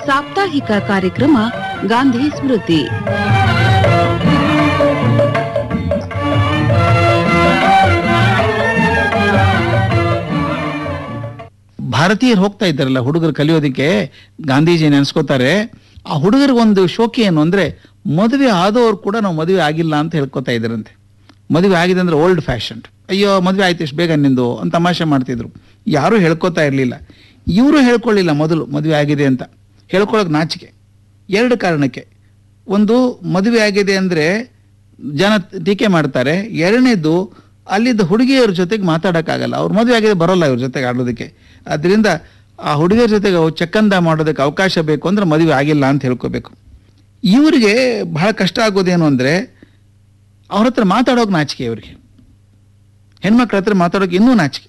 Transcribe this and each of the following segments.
ಸಾಪ್ತಾಹಿಕ ಕಾರ್ಯಕ್ರಮ ಗಾಂಧಿ ಸ್ಮೃತಿ ಭಾರತೀಯರು ಹೋಗ್ತಾ ಇದ್ದಾರಲ್ಲ ಹುಡುಗರು ಕಲಿಯೋದಕ್ಕೆ ಗಾಂಧೀಜಿ ನೆನೆಸ್ಕೋತಾರೆ ಆ ಹುಡುಗರಿಗೊಂದು ಶೋಕಿ ಏನು ಅಂದ್ರೆ ಮದುವೆ ಆದವ್ರು ಕೂಡ ನಾವು ಮದುವೆ ಆಗಿಲ್ಲ ಅಂತ ಹೇಳ್ಕೊತಾ ಇದ್ದಾರಂತೆ ಮದುವೆ ಆಗಿದೆ ಅಂದ್ರೆ ಓಲ್ಡ್ ಫ್ಯಾಷನ್ ಅಯ್ಯೋ ಮದುವೆ ಆಯ್ತು ಎಷ್ಟು ಬೇಗ ನಿಂದು ಅಂತ ತಮಾಷೆ ಮಾಡ್ತಿದ್ರು ಯಾರೂ ಹೇಳ್ಕೊತಾ ಇರಲಿಲ್ಲ ಇವರು ಹೇಳ್ಕೊಳ್ಳಿಲ್ಲ ಮೊದಲು ಮದುವೆ ಆಗಿದೆ ಅಂತ ಹೇಳ್ಕೊಳ್ಳೋಕೆ ನಾಚಿಕೆ ಎರಡು ಕಾರಣಕ್ಕೆ ಒಂದು ಮದುವೆ ಆಗಿದೆ ಅಂದರೆ ಜನ ಟೀಕೆ ಮಾಡ್ತಾರೆ ಎರಡನೇದು ಅಲ್ಲಿದ್ದ ಹುಡುಗಿಯರ ಜೊತೆಗೆ ಮಾತಾಡೋಕ್ಕಾಗಲ್ಲ ಅವ್ರ ಮದುವೆ ಆಗಿದೆ ಬರೋಲ್ಲ ಇವ್ರ ಜೊತೆಗೆ ಆಡೋದಕ್ಕೆ ಅದರಿಂದ ಆ ಹುಡುಗಿಯರ ಜೊತೆಗೆ ಅವ್ರು ಚಕ್ಕಂದ ಮಾಡೋದಕ್ಕೆ ಅವಕಾಶ ಬೇಕು ಅಂದ್ರೆ ಮದುವೆ ಆಗಿಲ್ಲ ಅಂತ ಹೇಳ್ಕೋಬೇಕು ಇವರಿಗೆ ಬಹಳ ಕಷ್ಟ ಆಗೋದೇನು ಅಂದರೆ ಅವ್ರ ಹತ್ರ ಮಾತಾಡೋಕೆ ನಾಚಿಕೆ ಇವರಿಗೆ ಹೆಣ್ಮಕ್ಳ ಹತ್ರ ಮಾತಾಡೋಕೆ ಇನ್ನೂ ನಾಚಿಕೆ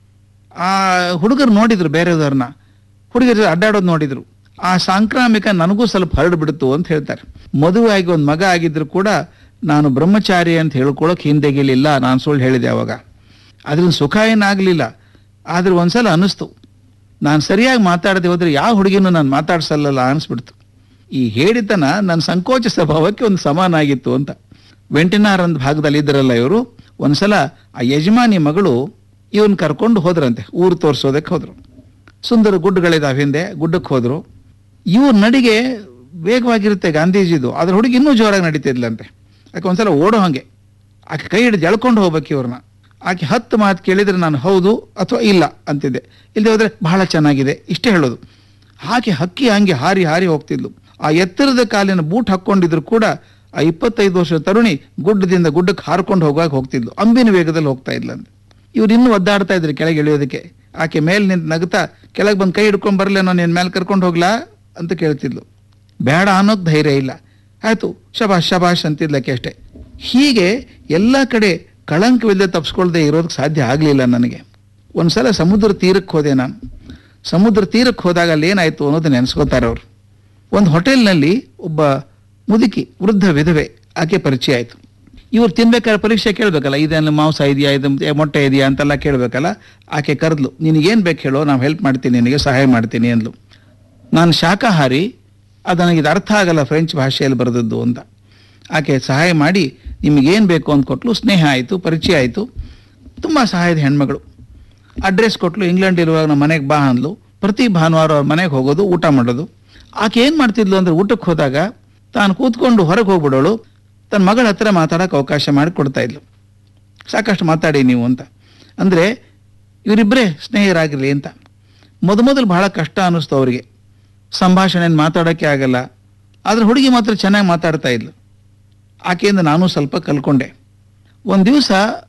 ಆ ಹುಡುಗರು ನೋಡಿದ್ರು ಬೇರೆದವ್ರನ್ನ ಹುಡುಗರು ಅಡ್ಡಾಡೋದು ನೋಡಿದ್ರು ಆ ಸಾಂಕ್ರಾಮಿಕ ನನಗೂ ಸ್ವಲ್ಪ ಹರಡ್ಬಿಡ್ತು ಅಂತ ಹೇಳ್ತಾರೆ ಮದುವೆ ಆಗಿ ಒಂದು ಮಗ ಆಗಿದ್ರು ಕೂಡ ನಾನು ಬ್ರಹ್ಮಚಾರಿ ಅಂತ ಹೇಳ್ಕೊಳ್ಳೋಕೆ ಹಿಂದೆಗಿಲಿಲ್ಲ ನಾನು ಸುಳ್ಳು ಹೇಳಿದೆ ಅವಾಗ ಅದ್ರಿಂದ ಸುಖ ಏನಾಗಲಿಲ್ಲ ಆದ್ರೆ ಒಂದ್ಸಲ ಅನ್ನಿಸ್ತು ನಾನು ಸರಿಯಾಗಿ ಮಾತಾಡದೆ ಹೋದ್ರೆ ಯಾವ ಹುಡುಗಿನೂ ನಾನು ಮಾತಾಡ್ಸಲ್ಲ ಅನಿಸ್ಬಿಡ್ತು ಈ ಹೇಳಿತನ ನನ್ನ ಸಂಕೋಚ ಸ್ವಭಾವಕ್ಕೆ ಒಂದು ಸಮಾನ ಆಗಿತ್ತು ಅಂತ ವೆಂಟಿನಾರ್ ಅಂತ ಭಾಗದಲ್ಲಿ ಇದ್ರಲ್ಲ ಇವರು ಒಂದ್ಸಲ ಆ ಯಜಮಾನಿ ಮಗಳು ಇವನ್ ಕರ್ಕೊಂಡು ಹೋದ್ರಂತೆ ಊರು ತೋರಿಸೋದಕ್ಕೆ ಹೋದ್ರು ಸುಂದರ ಗುಡ್ಡಗಳಿದಾವೆ ಹಿಂದೆ ಗುಡ್ಡಕ್ಕೆ ಹೋದ್ರು ಇವ್ರ ನಡಿಗೆ ವೇಗವಾಗಿರುತ್ತೆ ಗಾಂಧೀಜಿದು ಅದ್ರ ಹುಡುಗಿ ಇನ್ನೂ ಜೋರಾಗಿ ನಡೀತಿದ್ಲಂತೆ ಆಕೆ ಒಂದ್ಸಲ ಓಡೋ ಹಂಗೆ ಆಕೆ ಕೈ ಹಿಡಿದು ಎಳ್ಕೊಂಡು ಹೋಗ್ಬೇಕು ಇವ್ರನ್ನ ಆಕೆ ಹತ್ತು ಮಾತು ಕೇಳಿದ್ರೆ ನಾನು ಹೌದು ಅಥವಾ ಇಲ್ಲ ಅಂತಿದ್ದೆ ಇಲ್ಲದೆ ಹೋದ್ರೆ ಬಹಳ ಚೆನ್ನಾಗಿದೆ ಇಷ್ಟೇ ಹೇಳೋದು ಹಾಗೆ ಹಕ್ಕಿ ಹಂಗೆ ಹಾರಿ ಹಾರಿ ಹೋಗ್ತಿದ್ಲು ಆ ಎತ್ತರದ ಕಾಲಿನ ಬೂಟ್ ಹಾಕ್ಕೊಂಡಿದ್ರು ಕೂಡ ಆ ಇಪ್ಪತ್ತೈದು ವರ್ಷದ ತರುಣಿ ಗುಡ್ಡದಿಂದ ಗುಡ್ಡಕ್ಕೆ ಹಾರ್ಕೊಂಡು ಹೋಗುವಾಗ ಹೋಗ್ತಿದ್ಲು ಅಂಬಿನ ವೇಗದಲ್ಲಿ ಹೋಗ್ತಾ ಇದ್ಲಂತೆ ಇವ್ರು ಇನ್ನೂ ಒದ್ದಾಡ್ತಾ ಇದ್ರು ಕೆಳಗೆ ಇಳಿಯೋದಕ್ಕೆ ಆಕೆ ಮೇಲೆ ನಿಂತು ನಗ್ತಾ ಕೆಳಗೆ ಬಂದು ಕೈ ಹಿಡ್ಕೊಂಡು ಬರಲೇನೋ ನಿನ್ನ ಮೇಲೆ ಕರ್ಕೊಂಡು ಹೋಗ್ಲಾ ಅಂತ ಕೇಳ್ತಿದ್ಲು ಬೇಡ ಅನ್ನೋಕ್ ಧೈರ್ಯ ಇಲ್ಲ ಆಯ್ತು ಶಬಾಷ್ ಶಬಾಷ್ ಅಂತಿದ್ಲಕ್ಕೆ ಅಷ್ಟೇ ಹೀಗೆ ಎಲ್ಲ ಕಡೆ ಕಳಂಕವಿಲ್ಲದೆ ತಪ್ಪಿಸ್ಕೊಳ್ದೆ ಇರೋದಕ್ಕೆ ಸಾಧ್ಯ ಆಗಲಿಲ್ಲ ನನಗೆ ಒಂದ್ಸಲ ಸಮುದ್ರ ತೀರಕ್ಕೆ ಹೋದೆ ನಾನು ಸಮುದ್ರ ತೀರಕ್ಕೆ ಹೋದಾಗ ಅಲ್ಲಿ ಏನಾಯ್ತು ಅನ್ನೋದು ನೆನೆಸ್ಕೋತಾರೆ ಅವರು ಒಂದು ಹೋಟೆಲ್ನಲ್ಲಿ ಒಬ್ಬ ಮುದುಕಿ ವೃದ್ಧ ವಿಧವೆ ಆಕೆ ಪರಿಚಯ ಆಯಿತು ಇವ್ರು ತಿನ್ಬೇಕಾದ್ರೆ ಪರೀಕ್ಷೆ ಕೇಳಬೇಕಲ್ಲ ಇದೇನು ಮಾಂಸ ಇದೆಯಾ ಇದು ಮೊಟ್ಟೆ ಇದೆಯಾ ಅಂತೆಲ್ಲ ಕೇಳಬೇಕಲ್ಲ ಆಕೆ ಕರೆದ್ಲು ನಿನಗೇನು ಬೇಕು ಹೇಳೋ ನಾವು ಹೆಲ್ಪ್ ಮಾಡ್ತೀನಿ ನಿನಗೆ ಸಹಾಯ ಮಾಡ್ತೀನಿ ಅಂದ್ಲು ನಾನು ಶಾಕಾಹಾರಿ ಅದು ನನಗೆ ಇದು ಅರ್ಥ ಆಗಲ್ಲ ಫ್ರೆಂಚ್ ಭಾಷೆಯಲ್ಲಿ ಬರೆದದ್ದು ಅಂತ ಆಕೆ ಸಹಾಯ ಮಾಡಿ ನಿಮಗೇನು ಬೇಕು ಅಂತ ಕೊಟ್ಲು ಸ್ನೇಹ ಆಯಿತು ಪರಿಚಯ ಆಯಿತು ತುಂಬ ಸಹಾಯದ ಹೆಣ್ಮಗಳು ಅಡ್ರೆಸ್ ಕೊಟ್ಲು ಇಂಗ್ಲೆಂಡ್ ಇರುವಾಗ ನಮ್ಮ ಮನೆಗೆ ಬಾ ಅಂದ್ಲು ಪ್ರತಿ ಭಾನುವಾರ ಅವ್ರ ಮನೆಗೆ ಹೋಗೋದು ಊಟ ಮಾಡೋದು ಆಕೆ ಏನು ಮಾಡ್ತಿದ್ಲು ಅಂದ್ರೆ ಊಟಕ್ಕೆ ಹೋದಾಗ ತಾನು ಕೂತ್ಕೊಂಡು ಹೊರಗೆ ಹೋಗ್ಬಿಡೋಳು ತನ್ನ ಮಗಳ ಹತ್ರ ಮಾತಾಡೋಕೆ ಅವಕಾಶ ಮಾಡಿ ಕೊಡ್ತಾ ಇದ್ಲು ಸಾಕಷ್ಟು ಮಾತಾಡಿ ನೀವು ಅಂತ ಅಂದರೆ ಇವರಿಬ್ಬರೇ ಸ್ನೇಹಿತರಾಗಿರಲಿ ಅಂತ ಮೊದಮೊದಲು ಬಹಳ ಕಷ್ಟ ಅನ್ನಿಸ್ತು ಅವರಿಗೆ ಸಂಭಾಷಣೆ ಮಾತಾಡೋಕ್ಕೆ ಆಗಲ್ಲ ಆದರೆ ಹುಡುಗಿ ಮಾತ್ರ ಚೆನ್ನಾಗಿ ಮಾತಾಡ್ತಾ ಇದ್ಲು ಆಕೆಯಿಂದ ನಾನು ಸ್ವಲ್ಪ ಕಲ್ಕೊಂಡೆ ಒಂದು ದಿವಸ